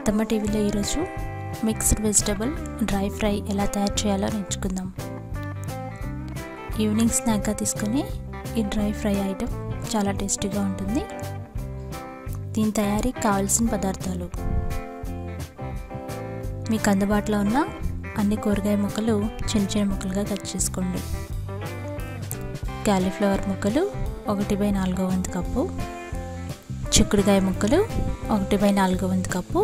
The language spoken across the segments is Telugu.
అత్తమ్మ టీవీలో ఈరోజు మిక్స్డ్ వెజిటబుల్ డ్రై ఫ్రై ఎలా తయారు చేయాలో నేర్చుకుందాం ఈవినింగ్ స్నాక్గా తీసుకొని ఈ డ్రై ఫ్రై ఐటెం చాలా టేస్టీగా ఉంటుంది దీని తయారీకి కావాల్సిన పదార్థాలు మీకు అందుబాటులో ఉన్న అన్ని కూరగాయ ముక్కలు చిన్న చిన్న ముక్కలుగా కట్ చేసుకోండి క్యాలీఫ్లవర్ ముక్కలు ఒకటి బై నాలుగో వంతు కప్పు చిక్కుడుకాయ ముక్కలు ఒకటి బై నాలుగో వంతు కప్పు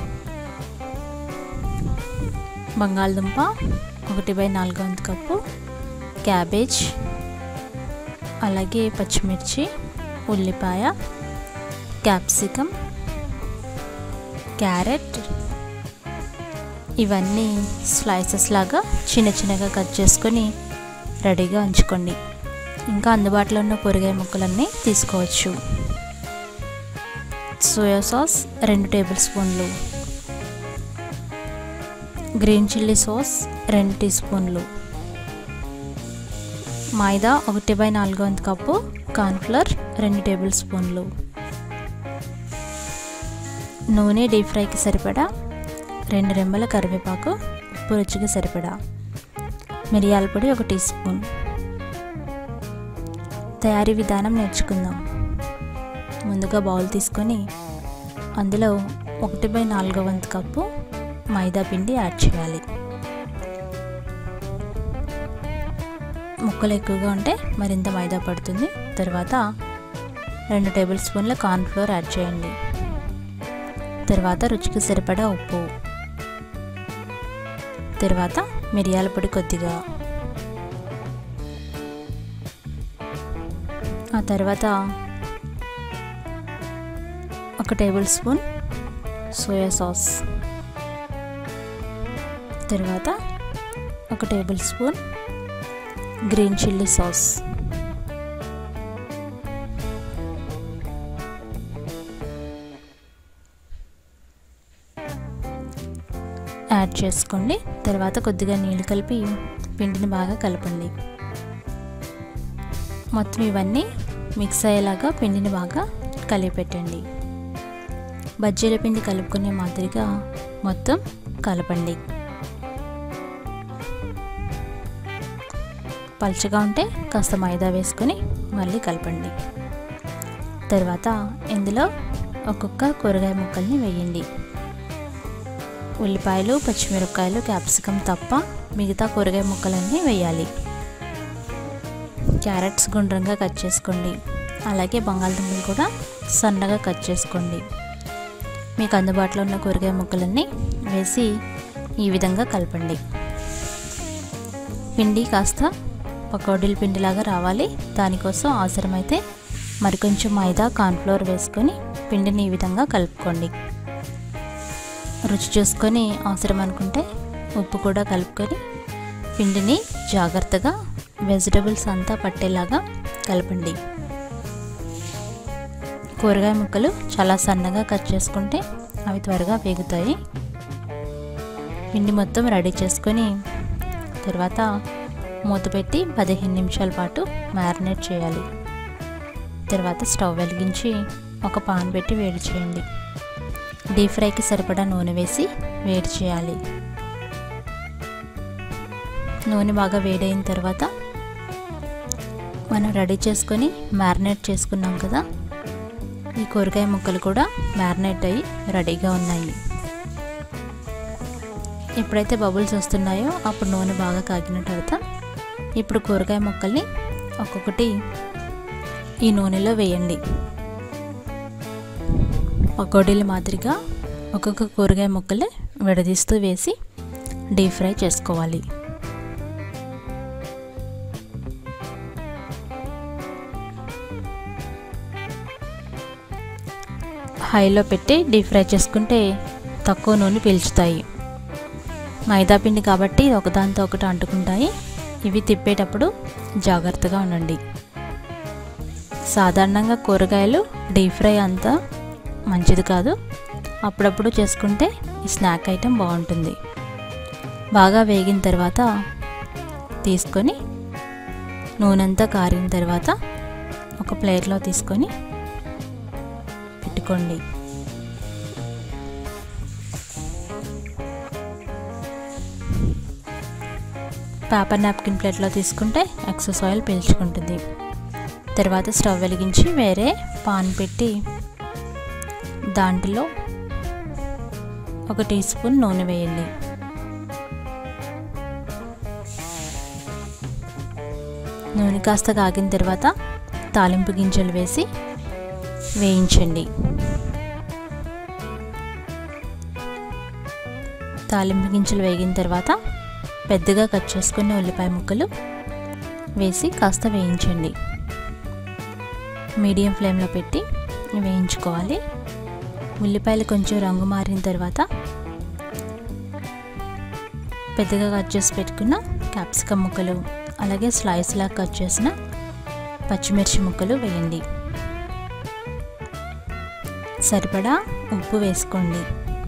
బంగాళదుంప ఒకటి బై నాలుగో వంతు కప్పు క్యాబేజ్ అలాగే పచ్చిమిర్చి ఉల్లిపాయ క్యాప్సికమ్ క్యారెట్ ఇవన్నీ స్లైసెస్ లాగా చిన్న చిన్నగా కట్ చేసుకొని రెడీగా ఉంచుకోండి ఇంకా అందుబాటులో ఉన్న కూరగాయ ముక్కలన్నీ తీసుకోవచ్చు సోయా సాస్ రెండు టేబుల్ స్పూన్లు గ్రీన్ చిల్లీ సాస్ రెండు టీ స్పూన్లు మైదా ఒకటి బై నాలుగో వంతు కప్పు కార్న్ఫ్లవర్ రెండు టేబుల్ స్పూన్లు నూనె డీప్ ఫ్రైకి సరిపడా రెండు రెమ్మల కరివేపాకు ఉప్పు రుచికి సరిపడా మిరియాల పొడి ఒక టీ స్పూన్ తయారీ విధానం నేర్చుకుందాం ముందుగా బౌల్ తీసుకొని అందులో ఒకటి బై నాలుగో వంతు కప్పు మైదా పిండి యాడ్ చేయాలి ముక్కలు ఎక్కువగా ఉంటే మరింత మైదా పడుతుంది తర్వాత రెండు టేబుల్ స్పూన్ల కార్న్ఫ్లోర్ యాడ్ చేయండి తర్వాత రుచికి సరిపడా ఉప్పు తర్వాత మిరియాల పొడి కొద్దిగా ఆ తర్వాత ఒక టేబుల్ స్పూన్ సోయా సాస్ తర్వాత ఒక tablespoon green chilli sauce add చేసుకోండి తర్వాత కొద్దిగా నీళ్ళు కలిపి పిండిని బాగా కలపండి మొత్తం ఇవన్నీ మిక్స్ అయ్యేలాగా పిండిని బాగా కలిపెట్టండి బజ్జీల పిండి కలుపుకునే మాదిరిగా మొత్తం కలపండి పలుచగా ఉంటే కాస్త మైదా వేసుకొని మళ్ళీ కలపండి తర్వాత ఇందులో ఒక్కొక్క కూరగాయ ముక్కల్ని వేయండి ఉల్లిపాయలు పచ్చిమిరపకాయలు క్యాప్సికమ్ తప్ప మిగతా కూరగాయ ముక్కలన్నీ వేయాలి క్యారెట్స్ గుండ్రంగా కట్ చేసుకోండి అలాగే బంగాళదుంపలు కూడా సన్నగా కట్ చేసుకోండి మీకు అందుబాటులో ఉన్న కూరగాయ ముక్కలన్నీ వేసి ఈ విధంగా కలపండి పిండి కాస్త పకోడీల పిండిలాగా రావాలి దానికోసం అవసరమైతే మరికొంచెం మైదా కార్న్ఫ్లోర్ వేసుకొని పిండిని ఈ విధంగా కలుపుకోండి రుచి చూసుకొని అవసరం అనుకుంటే ఉప్పు కూడా కలుపుకొని పిండిని జాగ్రత్తగా వెజిటబుల్స్ అంతా పట్టేలాగా కలపండి కూరగాయ ముక్కలు చాలా సన్నగా కట్ చేసుకుంటే అవి త్వరగా వేగుతాయి పిండి మొత్తం రెడీ చేసుకొని తర్వాత మూత పెట్టి పదిహేను నిమిషాల పాటు మ్యారినేట్ చేయాలి తర్వాత స్టవ్ వెలిగించి ఒక పాన్ పెట్టి వేడి చేయండి డీప్ ఫ్రైకి సరిపడా నూనె వేసి వేడి చేయాలి నూనె బాగా వేడైన తర్వాత మనం రెడీ చేసుకొని మ్యారినేట్ చేసుకున్నాం కదా ఈ కూరగాయ ముక్కలు కూడా మ్యారినేట్ అయ్యి రెడీగా ఉన్నాయి ఎప్పుడైతే బబుల్స్ వస్తున్నాయో అప్పుడు నూనె బాగా కాగిన తర్వాత ఇప్పుడు కూరగాయ ముక్కల్ని ఒక్కొక్కటి ఈ నూనెలో వేయండి పకోడీల మాదిరిగా ఒక్కొక్క కూరగాయ ముక్కలు విడదీస్తూ వేసి డీప్ ఫ్రై చేసుకోవాలి హైలో పెట్టి డీప్ ఫ్రై చేసుకుంటే తక్కువ నూనె పీల్చుతాయి మైదా పిండి కాబట్టి ఒకదానితో ఒకటి అంటుకుంటాయి ఇవి తిప్పేటప్పుడు జాగ్రత్తగా ఉండండి సాధారణంగా కూరగాయలు డీప్ ఫ్రై అంతా మంచిది కాదు అప్పుడప్పుడు చేసుకుంటే ఈ స్నాక్ ఐటెం బాగుంటుంది బాగా వేగిన తర్వాత తీసుకొని నూనెంతా కారిన తర్వాత ఒక ప్లేట్లో తీసుకొని పెట్టుకోండి పేపర్ నాప్కిన్ ప్లేట్లో తీసుకుంటే ఎక్సెస్ ఆయిల్ పీల్చుకుంటుంది తర్వాత స్టవ్ వెలిగించి వేరే పాన్ పెట్టి దాంట్లో ఒక టీ స్పూన్ నూనె వేయండి నూనె కాస్త కాగిన తర్వాత తాలింపు గింజలు వేసి వేయించండి తాలింపు గింజలు వేగిన తర్వాత పెద్దగా కట్ చేసుకున్న ఉల్లిపాయ ముక్కలు వేసి కాస్త వేయించండి మీడియం ఫ్లేమ్లో పెట్టి వేయించుకోవాలి ఉల్లిపాయలు కొంచెం రంగు మారిన తర్వాత పెద్దగా కట్ చేసి పెట్టుకున్న క్యాప్సికమ్ ముక్కలు అలాగే స్లైస్లా కట్ చేసిన పచ్చిమిర్చి ముక్కలు వేయండి సరిపడా ఉప్పు వేసుకోండి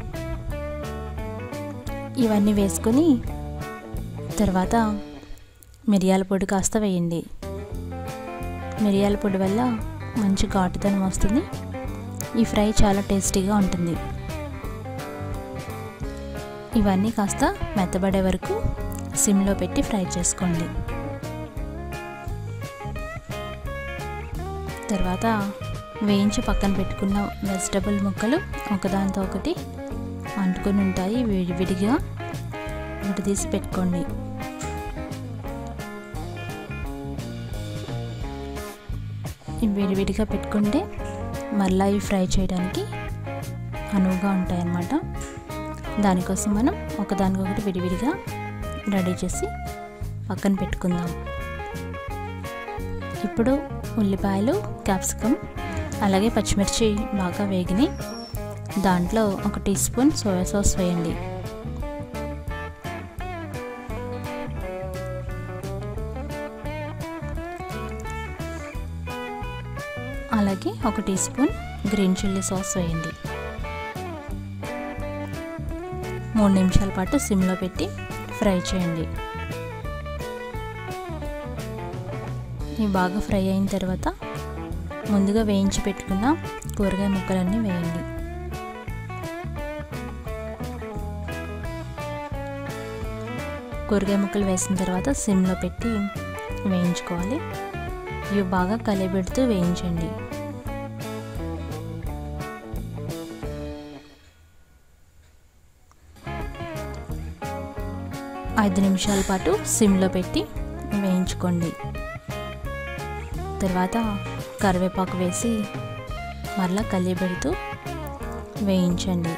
ఇవన్నీ వేసుకొని తర్వాత మిరియాల పొడి కాస్త వేయండి మిరియాల పొడి వల్ల మంచి ఘాటుతనం వస్తుంది ఈ ఫ్రై చాలా టేస్టీగా ఉంటుంది ఇవన్నీ కాస్త మెత్తబడే వరకు సిమ్లో పెట్టి ఫ్రై చేసుకోండి తర్వాత వేయించి పక్కన పెట్టుకున్న వెజిటబుల్ ముక్కలు ఒకదాంతో ఒకటి అంటుకొని ఉంటాయి విడి విడిగా ఒకటి తీసి పెట్టుకోండి ఇవి విడివిడిగా పెట్టుకుంటే మళ్ళీ ఇవి ఫ్రై చేయడానికి అనువుగా ఉంటాయన్నమాట దానికోసం మనం ఒకదానికొకటి విడివిడిగా రెడీ చేసి పక్కన పెట్టుకుందాం ఇప్పుడు ఉల్లిపాయలు క్యాప్సికమ్ అలాగే పచ్చిమిర్చి బాగా వేగినాయి దాంట్లో ఒక టీ స్పూన్ సోయా సాస్ వేయండి అలాగే ఒక teaspoon green chilli sauce వేయండి మూడు నిమిషాల పాటు సిమ్లో పెట్టి ఫ్రై చేయండి ఇవి బాగా ఫ్రై అయిన తర్వాత ముందుగా వేయించి పెట్టుకున్న కూరగాయ ముక్కలన్నీ వేయండి కూరగాయ ముక్కలు వేసిన తర్వాత సిమ్లో పెట్టి వేయించుకోవాలి ఇవి బాగా కలిపెడుతూ వేయించండి ఐదు నిమిషాల పాటు సిమ్లో పెట్టి వేయించుకోండి తర్వాత కరివేపాకు వేసి మరలా కలిపెడుతూ వేయించండి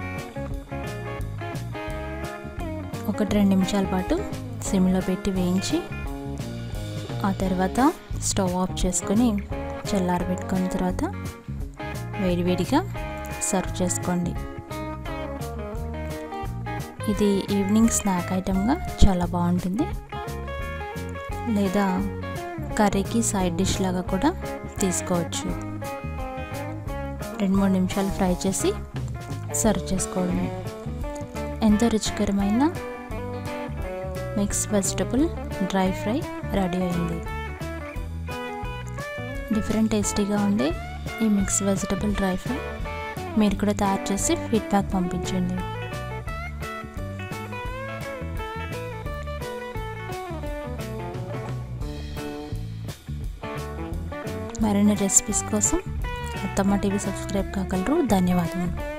ఒకటి రెండు నిమిషాల పాటు సిమ్లో పెట్టి వేయించి ఆ తర్వాత స్టవ్ ఆఫ్ చేసుకొని చల్లారబెట్టుకున్న తర్వాత వేడివేడిగా సర్వ్ చేసుకోండి ఇది ఈవినింగ్ స్నాక్ ఐటమ్గా చాలా బాగుంటుంది లేదా కర్రీకి సైడ్ డిష్ లాగా కూడా తీసుకోవచ్చు రెండు మూడు నిమిషాలు ఫ్రై చేసి సర్వ్ చేసుకోవడమే ఎంతో రుచికరమైన mix vegetable dry fry ready అయింది డిఫరెంట్ టేస్టీగా ఉండే ఈ మిక్స్ వెజిటబుల్ డ్రై ఫ్రై మీరు కూడా తయారు చేసి ఫీడ్బ్యాక్ పంపించండి మరిన్ని రెసిపీస్ కోసం అత్తమ్మ టీవీ సబ్స్క్రైబ్ కాగలరు ధన్యవాదములు